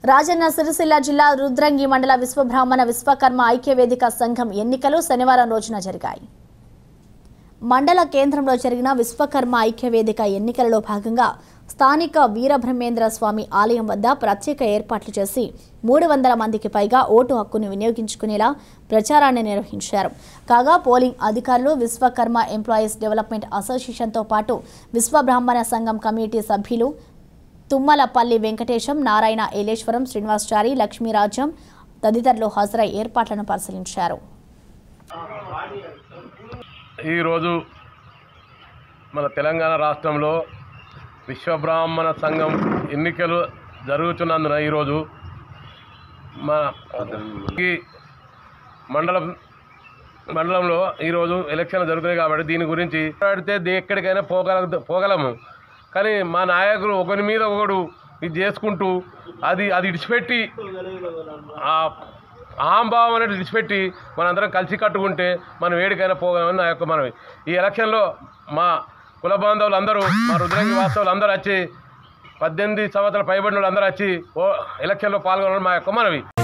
రాజన్న సిరిసిల్ల జిల్లా రుద్రంగి మండల విశ్వబ్రాహ్మణ విశ్వకర్మ ఐక్యవేదిక సంఘం ఎన్నికలు శనివారం రోజున జరిగాయి మండల కేంద్రంలో జరిగిన విశ్వకర్మ ఐక్యవేదిక ఎన్నికలలో భాగంగా స్థానిక వీరబ్రహ్మేంద్ర స్వామి ఆలయం వద్ద ప్రత్యేక ఏర్పాట్లు చేసి మూడు వందల మందికి పైగా ఓటు హక్కును వినియోగించుకునేలా ప్రచారాన్ని నిర్వహించారు కాగా పోలింగ్ అధికారులు విశ్వకర్మ ఎంప్లాయీస్ డెవలప్మెంట్ అసోసియేషన్తో పాటు విశ్వబ్రాహ్మణ సంఘం కమిటీ సభ్యులు తుమ్మలపల్లి వెంకటేశం నారాయణ ఏలేశ్వరం శ్రీనివాసచారి లక్ష్మీరాజ్యం తదితరులు హాజరై ఏర్పాట్లను పరిశీలించారు ఈరోజు మన తెలంగాణ రాష్ట్రంలో విశ్వబ్రాహ్మణ సంఘం ఎన్నికలు జరుగుతున్నందున ఈరోజు మన ఈ మండలం మండలంలో ఈరోజు ఎలక్షన్లు జరుగుతున్నాయి కాబట్టి దీని గురించి మాట్లాడితే దే- ఎక్కడికైనా పోగల పోగలము కానీ మా నాయకులు ఒకరి మీద ఒకడు ఇది చేసుకుంటూ అది అది ఇడిచిపెట్టి ఆ అహంభావం అనేది విడిచిపెట్టి మనందరం కలిసి కట్టుకుంటే మనం వేడికైనా పోగలమని నా యొక్క మనవి ఈ ఎలక్షన్లో మా కుల బాంధవులు అందరూ మా రుద్రంగి వాస్తవులు అందరూ వచ్చి పద్దెనిమిది సంవత్సరాల పైబడిన వాళ్ళు అందరూ వచ్చి ఓ ఎలక్షన్లో పాల్గొనడం మా యొక్క మనవి